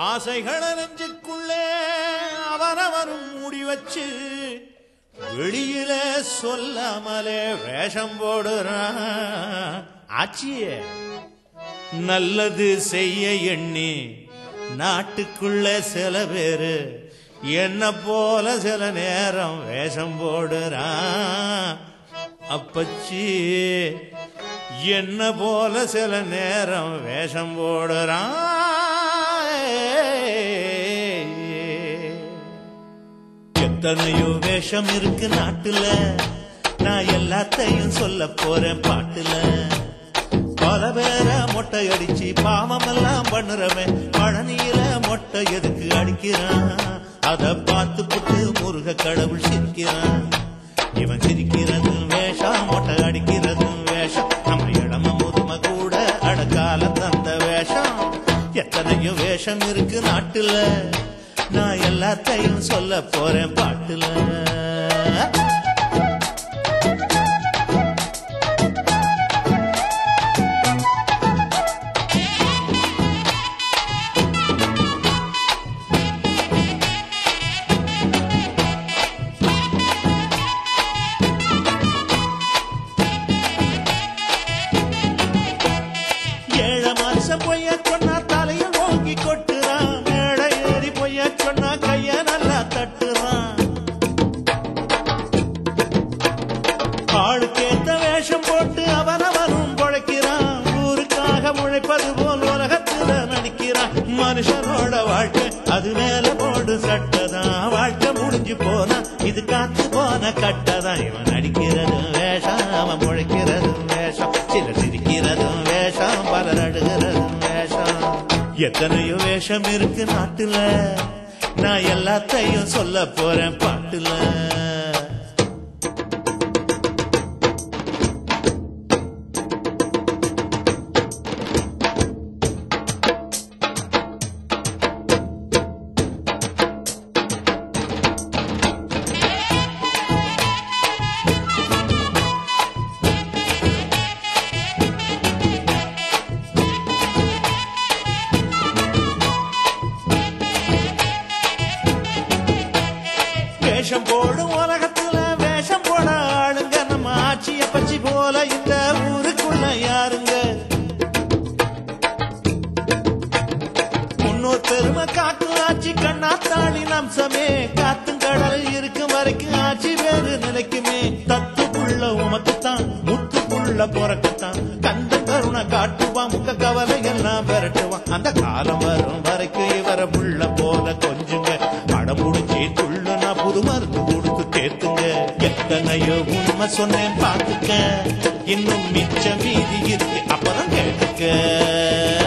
ஆசைகளை நெஞ்சுக்குள்ளே அவனவனும் மூடி வச்சு வெளியில சொல்லாமலே வேஷம் போடுறான் ஆச்சியே நல்லது செய்ய எண்ணி நாட்டுக்குள்ள சில பேரு என்ன போல சில நேரம் வேஷம் போடுறான் அப்பச்சி என்ன போல சில நேரம் வேஷம் போடுறான் எத்தனையோ வேஷம் இருக்கு நாட்டுல நான் எல்லாத்தையும் சொல்ல போறேன் பாட்டுல பல பேர மொட்டை அடிச்சு பாவம் எல்லாம் பண்ணுறவன் பழனியில மொட்டை எதுக்கு அடிக்கிறான் அத பார்த்து புட்டு முருக கடவுள் சிரிக்கிறான் இவன் சிரிக்கிறது வேஷம் மொட்டை அடிக்கிறது வேஷம் நம்ம இளம முதும கூட அடக்கால தந்த வேஷம் எத்தனையோ வேஷம் இருக்கு நாட்டுல நான் எல்லாத்தையும் சொல்ல போறேன் பாட்டுல ஏழ மாசம் பொய்ய சொன்னா தலையில் ஓங்கி கொட்டுறான் மேடை ஏறி பொய்ய சொன்னா கைய நல்லா தட்டுறான் ஆளுக்கேத்த வேஷம் போட்டு அவனவனும் பொழைக்கிறான் ஊருக்காக உழைப்பது போல் உலகத்துல நடிக்கிறான் மனுஷனோட வாழ்க்கை அது மேல போடு சட்டதான் வாழ்க்கை முடிஞ்சு போனா இது காத்து போன கட்டதான் இவன் நடிக்கிறதும் வேஷம் அவன் முழைக்கிறதும் வேஷம் சிலர் சிரிக்கிறதும் வேஷம் பலர் அடுகிறதும் வேஷம் எத்தனையோ வேஷம் இருக்கு நாட்டுல நான் எல்லாத்தையும் சொல்ல போறேன் பாட்டுல வேஷம் போடும் உலகத்துல வேஷம் போட ஆளுங்க நம்ம ஆட்சிய பச்சி போல இந்த ஊருக்குள்ள யாருங்க முன்னோர் பெருமை காக்கும் ஆட்சி கண்ணாத்தாளின் அம்சமே காத்தும் கடல் இருக்கும் வரைக்கும் ஆட்சி வேறு நிலைக்குமே தத்துக்குள்ள உமக்குத்தான் முத்துக்குள்ள பிறக்கத்தான் கந்த கருணை காட்டுவான் முக்க கவலை எல்லாம் விரட்டுவான் அந்த காலம் வரும் வரைக்கும் இவர புள்ள போல கொஞ்சுங்க அடமுடிச்சி துள்ளுனா புது மருந்து கொடுத்து தேத்துங்க எத்தனையோ உண்மை சொன்னேன் பார்த்துக்க இன்னும் மிச்சம் மீதி இருக்கு அப்புறம் கேட்டுக்க